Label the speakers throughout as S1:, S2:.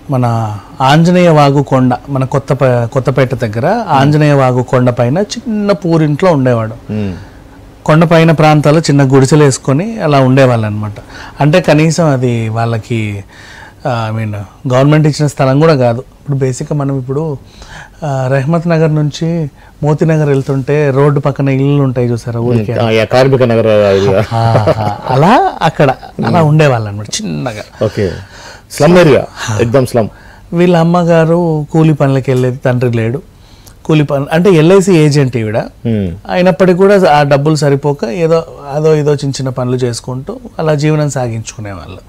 S1: మన ఆంజనేయ వాగు కొండ మన కొత్త కొత్తపేట దగ్గర ఆంజనేయ వాగు కొండ పైన చిన్న పూరింట్లో ఉండేవాడు
S2: ఉమ్.
S1: కొండపైన ప్రాంతాల్లో చిన్న గుడిసెలు వేసుకొని అలా ఉండేవాళ్ళు అనమాట అంటే కనీసం అది వాళ్ళకి ఐ మీన్ గవర్నమెంట్ ఇచ్చిన స్థలం కూడా కాదు ఇప్పుడు బేసిక్గా మనం ఇప్పుడు ఆ, రెహమత్ నగర్ నుంచి మోతీనగర్ వెళ్తుంటే రోడ్డు పక్కన ఇల్లు ఉంటాయి చూసారా ఊరికి
S2: ఆ, యా, కార్మిక నగర ఇది.
S1: ఆహా. అలా అక్కడ అలా ఉండేవాళ్ళు అనమాట చిన్నగా
S2: ఓకే స్లమ్ ఏరియా ఎగ్దమ్ స్లమ్
S1: వీళ్ళ అమ్మగారు కూలి పనులకి వెళ్ళేది తండ్రి లేడు కూలి పనులు అంటే ఎల్ఐసి ఏజెంట్ ఈవిడ
S2: ఉమ్.
S1: అయినప్పటికీ కూడా ఆ డబ్బులు సరిపోక ఏదో అదో ఏదో చిన్న చిన్న పనులు చేసుకుంటూ అలా జీవనం సాగించుకునేవాళ్ళు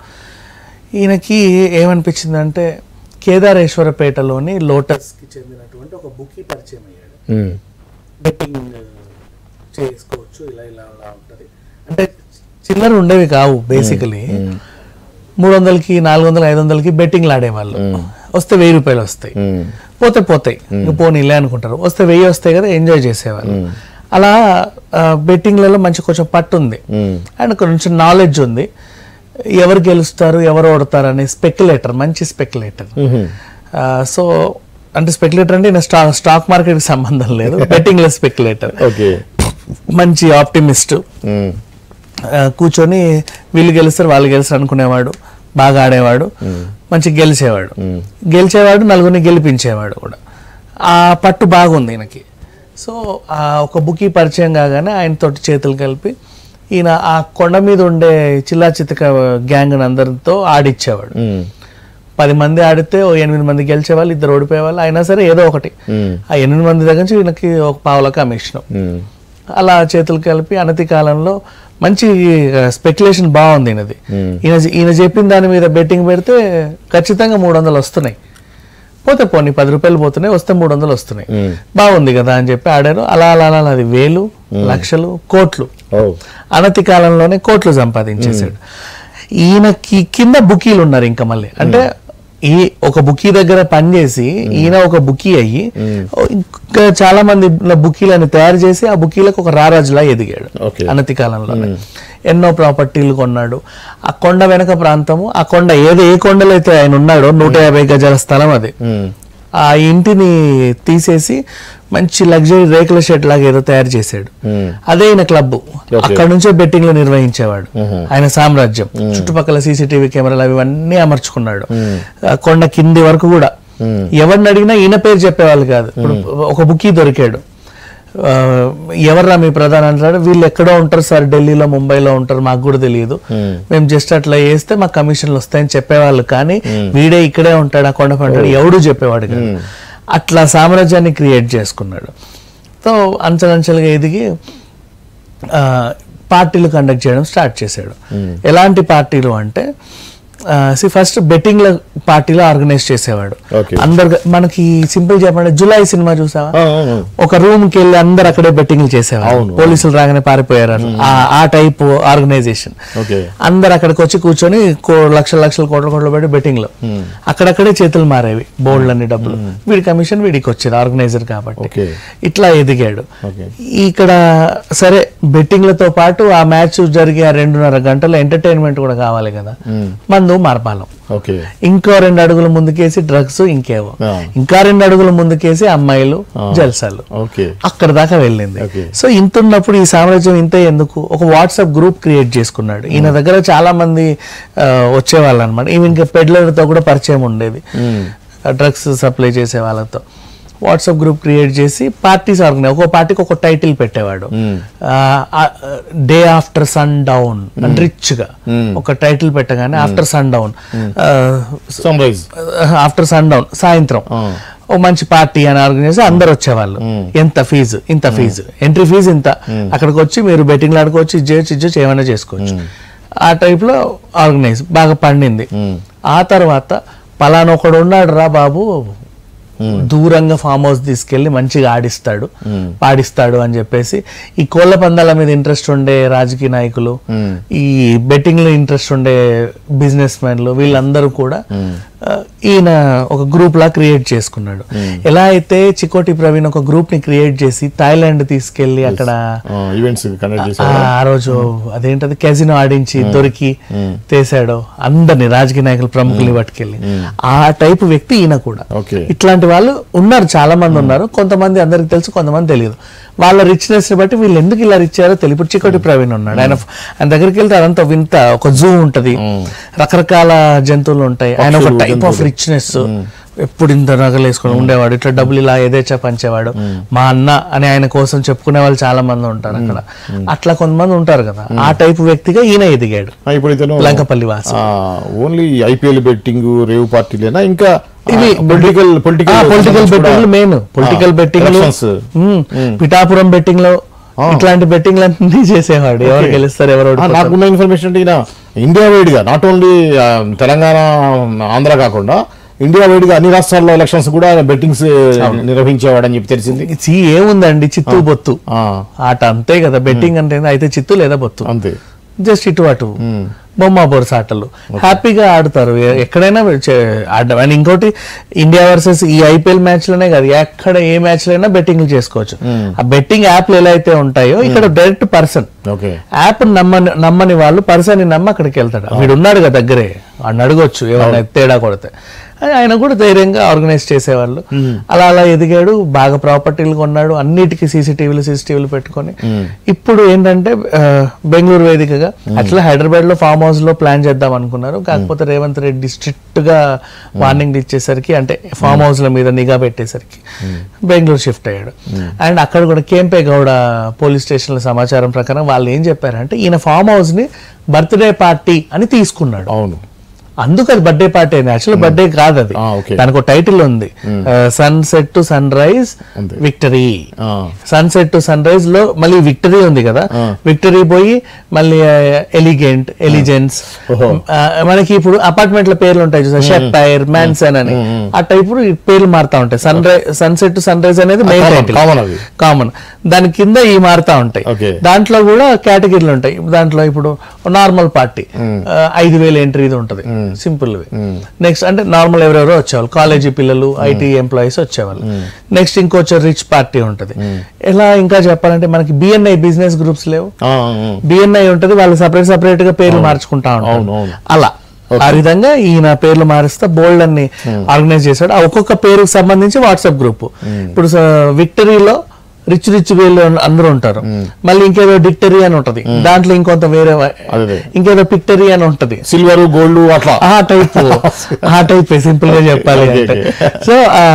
S1: ఈయనకి ఏమనిపించిందంటే కేదారేశ్వరపేటలోని లోటస్కి చెందినటువంటి ఒక బుక్కి పరిచయం అయ్యాడు
S2: ఉమ్.
S1: బెట్టింగ్ చేసుకోవచ్చు ఇలా ఇలా అలా ఉంటుంది అంటే చిల్లర ఉండేవి కావు బేసికలీ మూడు వందలకి నాలుగు వందలు ఐదు వందలకి బెట్టింగ్లు ఆడేవాళ్ళు వస్తే వెయ్యి రూపాయలు వస్తాయి
S2: ఉమ్.
S1: పోతే పోతాయి ఇంక పోనీలే అనుకుంటారు వస్తే వెయ్యి వస్తాయి కదా ఎంజాయ్ చేసేవాళ్ళు అలా బెట్టింగ్లలో మంచి కొంచెం పట్టు ఉంది
S2: ఉమ్.
S1: అండ్ కొంచెం నాలెడ్జ్ ఉంది ఎవరు గెలుస్తారు ఎవరు ఓడతారు అనే స్పెక్యులేటర్ మంచి స్పెక్యులేటర్
S2: ఉహు.
S1: సో అంటే స్పెక్యులేటర్ అంటే ఈయన స్టాక్ స్టాక్ మార్కెట్కి సంబంధం లేదు బెట్టింగ్లో స్పెక్యులేటర్
S2: ఓకే
S1: మంచి ఆప్టిమిస్ట్
S2: ఉమ్.
S1: కూర్చొని వీళ్ళు గెలుస్తారు వాళ్ళు గెలుస్తారు అనుకునేవాడు బాగా ఆడేవాడు మంచి గెలిచేవాడు గెలిచేవాడు నలుగురిని గెలిపించేవాడు కూడా ఆ పట్టు బాగుంది ఈయనకి సో ఆ ఒక బుకి పరిచయం కాగానే ఆయనతోటి చేతులు కలిపి ఈయన ఆ కొండ మీద ఉండే చిల్లా చితక గ్యాంగ్ అందరితో ఆడిచ్చేవాడు
S2: ఉమ్.
S1: పది మంది ఆడితే ఓ ఎనిమిది మంది గెలిచేవాళ్ళు ఇద్దరు ఓడిపోయేవాళ్ళు అయినా సరే ఏదో ఒకటి
S2: ఉమ్.
S1: ఆ ఎనిమిది మంది దగ్గర నుంచి ఈయనకి ఒక పావుల కమిషన్
S2: ఉమ్.
S1: అలా చేతులు కలిపి అనతి కాలంలో మంచి స్పెక్యులేషన్ బాగుంది ఈయనది
S2: Hmm.
S1: ఈయన ఈయన చెప్పిన దాని మీద బెట్టింగ్ పెడితే ఖచ్చితంగా మూడు వందలు వస్తున్నాయి పోతే పోనీ పది రూపాయలు పోతున్నాయి వస్తే మూడు వందలు వస్తున్నాయి
S2: ఉమ్.
S1: బాగుంది కదా అని చెప్పి ఆడారు అలా అలా అలా అది వేలు లక్షలు కోట్లు
S2: ఓ
S1: అనతి కాలంలోనే కోట్లు సంపాదించేశాడు ఈయనకి కింద బుకీలు ఉన్నారు ఇంకా మళ్ళీ అంటే ఈ ఒక బుకీ దగ్గర పనిచేసి ఈయన ఒక బుకీ అయ్యి ఇంకా చాలా మంది ఇలా బుకీలను తయారు చేసి ఆ బుకీలకు ఒక రారాజులా ఎదిగాడు
S2: ఓకే
S1: అనతి కాలంలోనే ఎన్నో ప్రాపర్టీలు కొన్నాడు ఆ కొండ వెనక ప్రాంతము ఆ కొండ ఏదో ఏ కొండలో అయితే ఆయన ఉన్నాడో నూట యాభై గజాల స్థలం అది
S2: ఉమ్.
S1: ఆ ఇంటిని తీసేసి మంచి లగ్జరీ రేకుల షెడ్ లాగా ఏదో తయారు చేశాడు
S2: ఉమ్.
S1: అదే ఈయన క్లబ్ అక్కడ నుంచే బెట్టింగ్లు నిర్వహించేవాడు ఆయన సామ్రాజ్యం చుట్టుపక్కల సీసీటీవీ కెమెరాలు అవి అన్నీ అమర్చుకున్నాడు ఆ కొండ కింది వరకు కూడా ఎవరిని అడిగినా ఈయన పేరు చెప్పేవాళ్ళు కాదు ఇప్పుడు ఒక బుకీ దొరికాడు ఆ, ఎవర్రా మీ ప్రధాన అంటాడు వీళ్ళు ఎక్కడో ఉంటారు సార్ ఢిల్లీలో ముంబైలో ఉంటారు మాకు కూడా తెలియదు మేము జస్ట్ అట్లా వేస్తే మాకు కమిషన్లు వస్తాయని చెప్పేవాళ్ళు కానీ వీడే ఇక్కడే ఉంటాడు ఆ కొండ పంటాడు ఎవడు చెప్పేవాడు కాదు అట్లా సామ్రాజ్యాన్ని క్రియేట్ చేసుకున్నాడు సో అంచెలంచెలుగా ఎదిగి ఆ, పార్టీలు కండక్ట్ చేయడం స్టార్ట్ చేశాడు ఎలాంటి పార్టీలు అంటే ఫస్ట్ బెట్టింగ్ పార్టీలో ఆర్గనైజ్ చేసేవాడు
S2: ఓకే
S1: అందరు మనకి సింపుల్ చెప్పండి జులై సినిమా చూసావా
S2: ఆ, అవును.
S1: ఒక రూమ్ కి వెళ్ళి అందరు అక్కడే బెట్టింగ్లు చేసేవారు
S2: అవును.
S1: పోలీసులు రాగానే పారిపోయారు అట్లా. ఆ- ఆ టైప్ ఆర్గనైజేషన్
S2: ఓకే
S1: అందరు అక్కడికి వచ్చి కూర్చొని కో- లక్షల లక్షల కోట్ల కోట్ల పెట్టి బెట్టింగ్ లో అక్కడక్కడే చేతులు మారేవి బోల్డ్ అన్ని డబ్బులు వీడి కమిషన్ వీడికి వచ్చేది ఆర్గనైజర్ కాబట్టి
S2: ఓకే
S1: ఇట్లా ఎదిగాడు
S2: ఓకే
S1: ఇక్కడ సరే బెట్టింగ్లతో పాటు ఆ మ్యాచ్ జరిగే ఆ రెండున్నర గంటల ఎంటర్టైన్మెంట్ కూడా కావాలి కదా మందు మార్పాలం
S2: ఓకే
S1: ఇంకో రెండు అడుగులు ముందుకేసి డ్రగ్స్ ఇంకేవో
S2: ఆ.
S1: ఇంకా రెండు అడుగులు ముందుకేసి అమ్మాయిలు జల్సాలు
S2: ఓకే
S1: అక్కడ దాకా వెళ్ళింది
S2: Okay.
S1: సో ఇంత ఉన్నప్పుడు ఈ సామ్రాజ్యం ఇంత ఎందుకు ఒక వాట్సాప్ గ్రూప్ క్రియేట్ చేసుకున్నాడు ఈయన దగ్గర చాలా మంది ఆ, వచ్చేవాళ్ళు అనమాట ఈవెన్ ఇంకా పెడ్లర్తో కూడా పరిచయం ఉండేది డ్రగ్స్ సప్లై చేసే వాళ్ళతో వాట్సాప్ గ్రూప్ క్రియేట్ చేసి పార్టీస్ ఆర్గనైజ్ ఒక్కో పార్టీకి ఒక టైటిల్ పెట్టేవాడు day after sundown rich గా ఒక టైటిల్ పెట్టగానే after sundown
S2: sunrise
S1: after sundown సాయంత్రం ఓ మంచి పార్టీ అని ఆర్గనైజ్ అందరు వచ్చేవాళ్ళు ఎంత ఫీజు ఇంత ఫీజు ఎంట్రీ ఫీజు ఇంత అక్కడికి వచ్చి మీరు బెట్టింగ్ ఆడుకోవచ్చు ఇది చేయొచ్చు ఇది చేయొచ్చు ఏమైనా చేసుకోవచ్చు ఆ టైప్ లో ఆర్గనైజ్ బాగా పండింది ఆ తర్వాత పలానా ఒకడు ఉన్నాడు రా బాబు దూరంగా ఫామ్ హౌస్ తీసుకెళ్లి మంచిగా ఆడిస్తాడు పాడిస్తాడు అని చెప్పేసి ఈ కోళ్ల పందాల మీద ఇంట్రెస్ట్ ఉండే రాజకీయ నాయకులు ఈ బెట్టింగ్ లో ఇంట్రెస్ట్ ఉండే బిజినెస్ మ్యాన్లు వీళ్ళందరూ కూడా ఆ, ఈయన ఒక గ్రూప్ లా క్రియేట్ చేసుకున్నాడు ఎలా అయితే చికోటి ప్రవీణ్ ఒక గ్రూప్ ని క్రియేట్ చేసి థాయిలాండ్ తీసుకెళ్లి అక్కడ
S2: ఈవెంట్స్ కండక్ట్
S1: ఆ
S2: చేశారు
S1: ఆ రోజు అదేంటది కెజినో ఆడించి దొరికి తీసాడు అందరిని రాజకీయ నాయకులు ప్రముఖుల్ని పట్టుకెళ్ళి ఆ టైపు వ్యక్తి ఈయన కూడా
S2: ఓకే
S1: ఇట్లాంటి వాళ్ళు ఉన్నారు చాలా మంది ఉన్నారు కొంతమంది అందరికి తెలుసు కొంతమంది తెలియదు వాళ్ళ రిచ్నెస్ ని బట్టి వీళ్ళు ఎందుకు ఇలా ఇచ్చారో తెలియదు ఇప్పుడు చికోటి ప్రవీణ్ ఉన్నాడు ఆయన ఆయన దగ్గరికి వెళ్తే అదంతా వింత ఒక జూ ఉంటది రకరకాల జంతువులు ఉంటాయి ఆయన ఒక టైప్ ఆఫ్ రిచ్నెస్ ఎప్పుడు ఇంత నగలు వేసుకొని ఉండేవాడు ఇట్లా డబ్బులు ఇలా ఏదేచా పంచేవాడు మా అన్న అని ఆయన కోసం చెప్పుకునే వాళ్ళు చాలా మంది ఉంటారు అక్కడ అట్లా కొంతమంది ఉంటారు కదా ఆ టైప్ వ్యక్తిగా ఈయన ఎదిగాడు
S2: ఆ, ఇప్పుడు ఇతను
S1: లంకపల్లి వాసి
S2: ఓన్లీ ఐపీఎల్ బెట్టింగ్ రేవ్ పార్టీలేనా ఇంకా ఇవి పొలిటికల్ పొలిటికల్
S1: పొలిటికల్ బెట్టింగ్లు మెయిన్ పొలిటికల్ బెట్టింగ్లు
S2: elections.
S1: పిఠాపురం బెట్టింగ్ లో ఇట్లాంటి బెట్టింగ్లు అన్ని చేసేవాడు ఎవరు గెలుస్తారు ఎవరు
S2: ఆ,
S1: ఓడిపోతారు.
S2: నాకున్న ఇన్ఫర్మేషన్ అంటే ఈయన ఇండియా వైడ్ గా నాట్ ఓన్లీ తెలంగాణ ఆంధ్ర కాకుండా ఇండియా వైడ్ గా అన్ని రాష్ట్రాల్లో ఎలక్షన్స్ కూడా బెట్టింగ్స్ నిర్వహించేవాడని చెప్పి తెలిసింది
S1: చి ఏముందండి చిత్తు బొత్తు
S2: ఆ,
S1: ఆట అంతే కదా బెట్టింగ్ అంటే అయితే చిత్తు లేదా బొత్తు
S2: అంతే
S1: జస్ట్ ఇటు అటు బొమ్మ బొరుస ఆటలు హ్యాపీగా ఆడతారు ఎ- ఎక్కడైనా చే- ఆడడం అండ్ ఇంకోటి ఇండియా వర్సెస్ ఈ ఐపీఎల్ మ్యాచ్ లోనే కాదు ఎక్కడ ఏ మ్యాచ్ లో అయినా బెట్టింగ్ చేసుకోవచ్చు ఆ బెట్టింగ్ యాప్లు ఎలా అయితే ఉంటాయో ఇక్కడ డైరెక్ట్ పర్సన్
S2: ఓకే
S1: యాప్ నమ్మని నమ్మని వాళ్ళు పర్సన్ నమ్మి అక్కడికి వెళ్తాడు వీడు ఉన్నాడు కదా దగ్గరే వాడిని అడగొచ్చు ఏమైనా తేడా కొడితే అని ఆయన కూడా ధైర్యంగా ఆర్గనైజ్ చేసేవాళ్ళు అలా అలా ఎదిగాడు బాగా ప్రాపర్టీలు కొన్నాడు అన్నిటికీ సీసీటీవీలు సీసీటీవీలు పెట్టుకొని ఇప్పుడు ఏంటంటే ఆ, బెంగళూరు వేదికగా అట్లా హైదరాబాద్ లో ఫామ్ హౌస్ లో ప్లాన్ చేద్దాం అనుకున్నారు కాకపోతే రేవంత్ రెడ్డి స్ట్రిక్ట్ గా వార్నింగ్ ఇచ్చేసరికి అంటే ఫామ్ హౌస్ ల మీద నిఘా పెట్టేసరికి బెంగళూరు షిఫ్ట్ అయ్యాడు అండ్ అక్కడ కూడా కేంపే గౌడ పోలీస్ స్టేషన్ల సమాచారం ప్రకారం వాళ్ళు ఏం చెప్పారంటే ఈయన ఫామ్ హౌస్ ని బర్త్డే పార్టీ అని తీసుకున్నాడు
S2: అవును
S1: అందుకు అది బర్త్డే పార్టీ అయింది యాక్చువల్ బర్త్డే కాదు అది
S2: ఆ, okay.
S1: దానికి ఒక టైటిల్ ఉంది sunset to sunrise
S2: అంతే.
S1: విక్టరీ
S2: ఆ,
S1: sunset to sunrise లో మళ్ళీ విక్టరీ ఉంది కదా విక్టరీ పోయి మళ్ళీ ఎలిగెంట్ ఎలిజెన్స్
S2: ఓహో.
S1: మనకి ఇప్పుడు అపార్ట్మెంట్ల పేర్లు ఉంటాయి చూసా షెప్పైర్ మ్యాన్సన్ అని ఆ టైప్ పేర్లు మారుతా ఉంటాయి sunrise sunset to sunrise అనేది మెయిన్
S2: common,
S1: టైటిల్
S2: common అది.
S1: కామన్ దాని కింద ఈ మారుతా ఉంటాయి
S2: Okay.
S1: దాంట్లో కూడా కేటగిరీలు ఉంటాయి దాంట్లో ఇప్పుడు నార్మల్ పార్టీ ఐదు వేలు ఎంట్రీ ఇది ఉంటుంది సింపుల్ నెక్స్ట్ అంటే నార్మల్ ఎవరెవరో వచ్చేవాళ్ళు కాలేజీ పిల్లలు ఐటీ ఎంప్లాయీస్ వచ్చేవాళ్ళు నెక్స్ట్ ఇంకొచ్చే రిచ్ పార్టీ ఉంటది ఎలా ఇంకా చెప్పాలంటే మనకి బిఎన్ఐ బిజినెస్ గ్రూప్స్ లేవు
S2: ఆ, ఆ,
S1: బిఎన్ఐ ఉంటది వాళ్ళు సపరేట్ సపరేట్ గా పేర్లు మార్చుకుంటా
S2: అవును,
S1: ఉంటారు
S2: అవును.
S1: అలా ఆ విధంగా ఈయన పేర్లు మారుస్తా బోల్డ్ అన్ని ఆర్గనైజ్ చేశాడు ఆ ఒక్కొక్క పేరుకు సంబంధించి వాట్సాప్ గ్రూప్ ఇప్పుడు స- విక్టరీలో రిచ్ రిచ్ వీళ్ళు అందరూ ఉంటారు మళ్ళీ ఇంకేదో డిక్టరీ అని ఉంటది దాంట్లో ఇంకొంత వేరే వా-
S2: అదే.
S1: ఇంకేదో పిక్టరీ అని ఉంటది
S2: సిల్వర్ గోల్డ్ అట్లా
S1: ఆ టైప్ ఆ టైప్ సింపుల్ గా చెప్పాలి
S2: Okay,
S1: అంటే
S2: okay.
S1: సో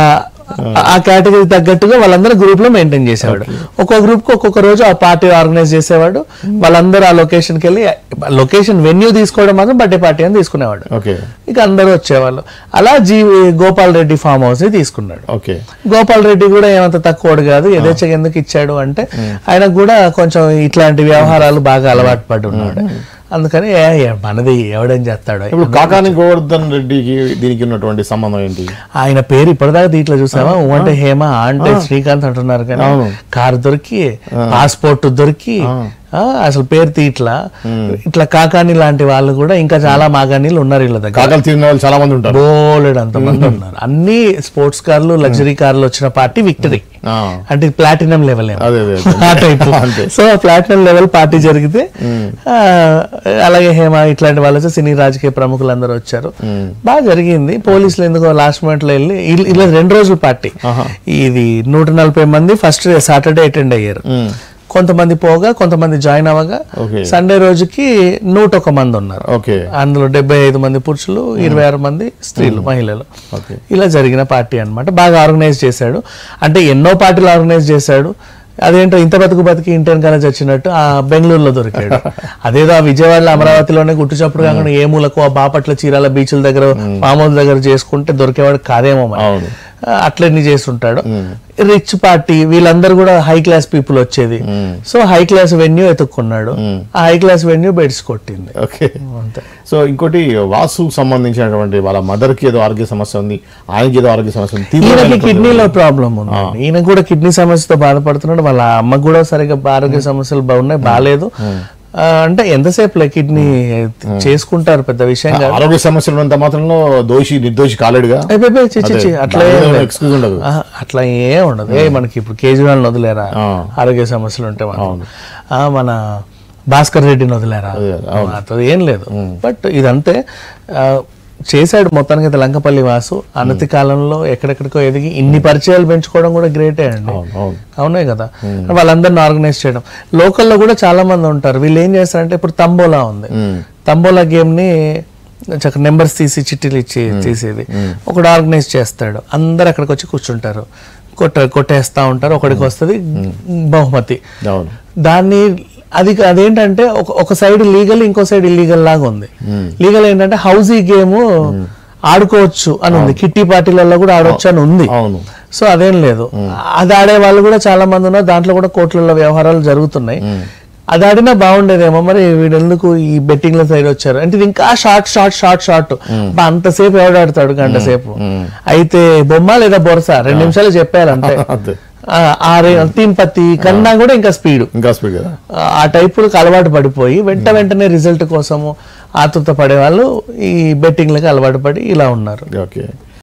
S1: ఆ కేటగిరీ తగ్గట్టుగా వాళ్ళందరూ గ్రూప్ లో మెయింటైన్ చేసేవాడు ఒక్కో గ్రూప్ కు ఒక్కొక్క రోజు ఆ పార్టీ ఆర్గనైజ్ చేసేవాడు వాళ్ళందరూ ఆ లొకేషన్ కి వెళ్ళి లొకేషన్ వెన్యూ తీసుకోవడం మాత్రం బర్త్డే పార్టీ అని తీసుకునేవాడు
S2: ఓకే
S1: ఇక అందరూ వచ్చేవాళ్ళు అలా G Gopal Reddy farmhouse ని తీసుకున్నాడు
S2: ఓకే
S1: గోపాల్ రెడ్డి కూడా ఏమంత తక్కువడు కాదు యథేచ్ఛగా ఎందుకు ఇచ్చాడు అంటే ఆయనకు కూడా కొంచెం ఇట్లాంటి వ్యవహారాలు బాగా అలవాటు పడి ఉన్నాడు అందుకని ఏ, ఏ, మనది ఎవడేం చేస్తాడు
S2: ఇప్పుడు కాకాని గోవర్ధన్ రెడ్డికి దీనికి ఉన్నటువంటి సంబంధం ఏంటి
S1: ఆయన పేరు ఇప్పటిదాకా దీంట్లో చూసావా ఊ అంటే హేమ ఆ అంటే శ్రీకాంత్ అంటున్నారు కానీ
S2: అవును.
S1: కారు దొరికి పాస్పోర్ట్ దొరికి ఆ, అసలు పేరు తీట్లా ఇట్లా కాకాని లాంటి వాళ్ళు కూడా ఇంకా చాలా మాగానీలు ఉన్నారు వీళ్ళ దగ్గర
S2: కాకలు తిరిగిన వాళ్ళు చాలా మంది ఉంటారు
S1: బోలెడు అంతమంది ఉన్నారు అన్ని స్పోర్ట్స్ కార్లు లగ్జరీ కార్లు వచ్చిన పార్టీ విక్టరీ
S2: ఆ,
S1: అంటే ప్లాటినం లెవెల్
S2: అదే అదే అదే.
S1: ఆ టైప్
S2: అంతే.
S1: సో ప్లాటినం లెవెల్ పార్టీ జరిగితే ఆ, అలాగే హేమ ఇట్లాంటి వాళ్ళు వచ్చి సినీ రాజకీయ ప్రముఖులు అందరూ వచ్చారు బాగా జరిగింది పోలీసులు ఎందుకో లాస్ట్ మూమెంట్ లో వెళ్ళి ఇల్- ఇలా రెండు రోజుల పార్టీ ఇది నూట నలభై మంది ఫస్ట్ సాటర్డే అటెండ్ అయ్యారు కొంతమంది పోగా కొంతమంది జాయిన్ అవ్వగా
S2: ఓకే
S1: సండే రోజుకి నూట ఒక మంది ఉన్నారు
S2: ఓకే
S1: అందులో డెబ్బై ఐదు మంది పురుషులు ఇరవై ఆరు మంది స్త్రీలు మహిళలు
S2: ఓకే
S1: ఇలా జరిగిన పార్టీ అన్నమాట బాగా ఆర్గనైజ్ చేశాడు అంటే ఎన్నో పార్టీలు ఆర్గనైజ్ చేశాడు అదేంటో ఇంత బతుకు బతికి ఇంటి వెనకాల చచ్చినట్టు ఆ బెంగళూరులో దొరికాడు అదేదో ఆ విజయవాడలో అమరావతిలోనే గుట్టు చప్పుడు కాకుండా ఏ మూలకు ఆ బాపట్ల చీరాల బీచ్ల దగ్గర ఫామ్ హౌస్ దగ్గర చేసుకుంటే దొరికేవాడు కాదేమో మరి
S2: అవును
S1: ఆ, అట్లన్నీ చేస్తుంటాడు రిచ్ పార్టీ వీళ్ళందరూ కూడా హై క్లాస్ పీపుల్ వచ్చేది సో హై క్లాస్ వెన్యూ ఎత్తుక్కున్నాడు ఆ హై క్లాస్ వెన్యూ బెడ్స్ కొట్టింది
S2: ఓకే
S1: అంతే
S2: సో ఇంకోటి వాసు సంబంధించినటువంటి వాళ్ళ మదర్ కి ఏదో ఆరోగ్య సమస్య ఉంది ఆయనకి ఏదో ఆరోగ్య సమస్య ఉంది
S1: ఈయనకి
S2: తీవ్రమైన
S1: కిడ్నీలో ప్రాబ్లం ఉంది ఈయన కూడా కిడ్నీ సమస్యతో బాధపడుతున్నాడు వాళ్ళ అమ్మకు కూడా సరిగ్గా ఆరోగ్య సమస్యలు బాగున్నాయి బాగాలేదు ఆ, అంటే ఎంతసేపు కిడ్నీ చేసుకుంటారు పెద్ద విషయం కాదు
S2: ఆరోగ్య సమస్యలు ఉన్నంత మాత్రంలో దోషి నిర్దోషి కాలేడుగా
S1: అబ్బే, అబ్బే, చి, చి, చి, అట్లా
S2: దాని
S1: ఏం
S2: మీద
S1: లేదు.
S2: excuse ఉండదు
S1: ఆహా, అట్లా ఏం ఉండదు ఏ మనకి ఇప్పుడు కేజ్రీవాల్ వదిలేరా
S2: ఆ.
S1: ఆరోగ్య సమస్యలు ఉంటే మనం ఆ, మన భాస్కర్ రెడ్డిని వదిలేరా అట్లా ఏం లేదు బట్ ఇదంతే ఆ, చేశాడు మొత్తానికి అయితే లంకపల్లి వాసు అనతి కాలంలో ఎక్కడెక్కడికో ఎదిగి ఇన్ని పరిచయాలు పెంచుకోవడం కూడా గ్రేటే అండి
S2: అవును అవును
S1: అవునే కదా వాళ్ళందరిని ఆర్గనైజ్ చేయడం లోకల్లో కూడా చాలా మంది ఉంటారు వీళ్ళు ఏం చేస్తారంటే ఇప్పుడు తంబోలా ఉంది తంబోలా గేమ్ ని చక్క నెంబర్స్ తీసి చిట్టీలు ఇచ్చి తీసేది ఒకడు ఆర్గనైజ్ చేస్తాడు అందరు అక్కడికి వచ్చి కూర్చుంటారు కొట్ట కొట్టేస్తా ఉంటారు ఒకడికి వస్తుంది బహుమతి
S2: అవును
S1: దాన్ని అది అదేంటంటే ఒక ఒక సైడ్ లీగల్ ఇంకో సైడ్ ఇల్లీగల్ లాగా ఉంది లీగల్ ఏంటంటే హౌజీ గేమ్ ఆడుకోవచ్చు అని ఉంది కిట్టి పార్టీలలో కూడా ఆడొచ్చు అని ఉంది
S2: అవును
S1: సో అదేం లేదు అది ఆడే వాళ్ళు కూడా చాలా మంది ఉన్నారు దాంట్లో కూడా కోట్లలో వ్యవహారాలు జరుగుతున్నాయి అది ఆడినా బాగుండేదేమో మరి వీడెందుకు ఈ బెట్టింగ్ల సైడ్ వచ్చారు అంటే ఇది ఇంకా షార్ట్ షార్ట్ షార్ట్ షార్ట్ అంతసేపు ఎవడు ఆడతాడు గంట సేపు అయితే బొమ్మ లేదా బొరస రెండు నిమిషాలు చెప్పారంటే
S2: అంతే
S1: ఆ, ఆ రే- తీన్ పత్తి కన్నా కూడా ఇంకా స్పీడ్
S2: ఇంకా స్పీడ్ కదా
S1: ఆ టైపులకు అలవాటు పడిపోయి వెంట వెంటనే రిజల్ట్ కోసము ఆతృత పడే వాళ్ళు ఈ బెట్టింగ్లకు అలవాటు పడి ఇలా ఉన్నారు
S2: ఓకే